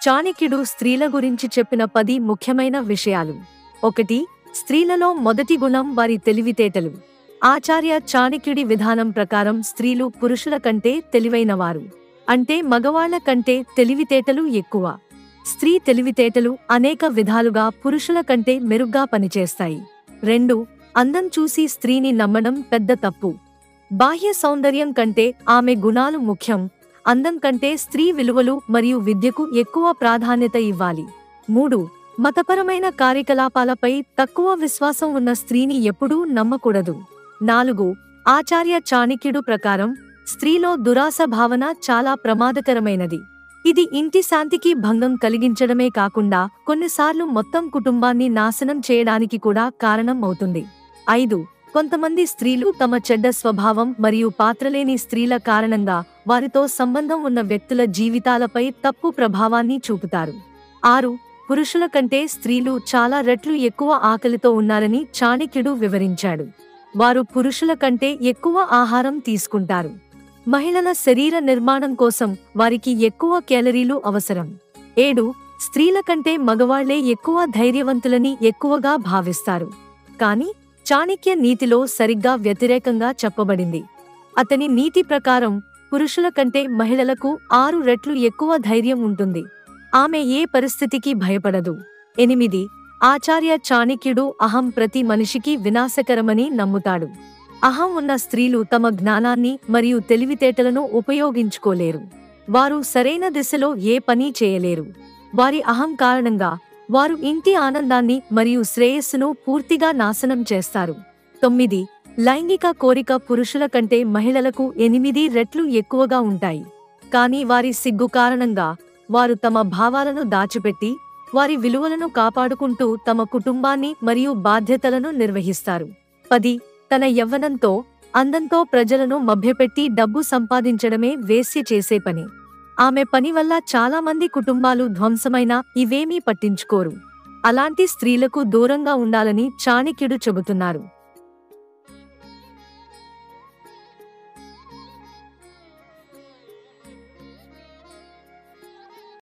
చాణక్యుడు స్త్రీల గురించి చెప్పిన పది ముఖ్యమైన విషయాలు ఒకటి స్త్రీలలో మొదటి గుణం వారి తెలివితేటలు ఆచార్య చాణక్యుడి విధానం ప్రకారం స్త్రీలు పురుషుల కంటే తెలివైనవారు అంటే మగవాళ్ల కంటే తెలివితేటలు ఎక్కువ స్త్రీ తెలివితేటలు అనేక విధాలుగా పురుషుల కంటే మెరుగ్గా పనిచేస్తాయి రెండు అందం చూసి స్త్రీని నమ్మడం పెద్ద తప్పు బాహ్య సౌందర్యం కంటే ఆమె గుణాలు ముఖ్యం అందం కంటే స్త్రీ విలువలు మరియు విద్యకు ఎక్కువ ప్రాధాన్యత ఇవ్వాలి మూడు మతపరమైన కార్యకలాపాలపై తక్కువ విశ్వాసం ఉన్న స్త్రీని ఎప్పుడూ నమ్మకూడదు నాలుగు ఆచార్య చాణక్యుడు ప్రకారం స్త్రీలో దురాస భావన చాలా ప్రమాదకరమైనది ఇది ఇంటి శాంతికి భంగం కలిగించడమే కాకుండా కొన్నిసార్లు మొత్తం కుటుంబాన్ని నాశనం చేయడానికి కూడా కారణం అవుతుంది ఐదు కొంతమంది స్త్రీలు తమ చెడ్డ స్వభావం మరియు పాత్రలేని స్త్రీల కారణంగా వారితో సంబంధం ఉన్న వ్యక్తుల జీవితాలపై తప్పు ప్రభావాన్ని చూపుతారు ఆరు పురుషుల కంటే స్త్రీలు చాలా రెట్లు ఎక్కువ ఆకలితో ఉన్నారని చాణక్యుడు వివరించాడు వారు పురుషుల కంటే ఎక్కువ ఆహారం తీసుకుంటారు మహిళల శరీర నిర్మాణం కోసం వారికి ఎక్కువ క్యాలరీలు అవసరం ఏడు స్త్రీల కంటే మగవాళ్లే ఎక్కువ ధైర్యవంతులని ఎక్కువగా భావిస్తారు కానీ చాణక్య నీతిలో సరిగ్గా వ్యతిరేకంగా చెప్పబడింది అతని నీతి ప్రకారం పురుషుల కంటే మహిళలకు ఆరు రెట్లు ఎక్కువ ధైర్యం ఉంటుంది ఆమె ఏ పరిస్థితికి భయపడదు ఎనిమిది ఆచార్య చాణక్యుడు అహం ప్రతి మనిషికి వినాశకరమని నమ్ముతాడు అహం ఉన్న స్త్రీలు తమ జ్ఞానాన్ని మరియు తెలివితేటలను ఉపయోగించుకోలేరు వారు సరైన దిశలో ఏ పని చేయలేరు వారి అహం కారణంగా వారు ఇంటి ఆనందాన్ని మరియు శ్రేయస్సును పూర్తిగా నాశనం చేస్తారు తొమ్మిది లైంగిక కోరిక పురుషుల కంటే మహిళలకు ఎనిమిది రెట్లు ఎక్కువగా ఉంటాయి కానీ వారి సిగ్గు కారణంగా వారు తమ భావాలను దాచిపెట్టి వారి విలువలను కాపాడుకుంటూ తమ కుటుంబాన్ని మరియు బాధ్యతలను నిర్వహిస్తారు పది తన యవ్వనంతో అందంతో ప్రజలను మభ్యపెట్టి డబ్బు సంపాదించడమే వేశ్య చేసే పని ఆమె పని వల్ల చాలా మంది కుటుంబాలు ధ్వంసమైన ఇవేమీ పట్టించుకోరు అలాంటి స్త్రీలకు దూరంగా ఉండాలని చాణక్యుడు చెబుతున్నారు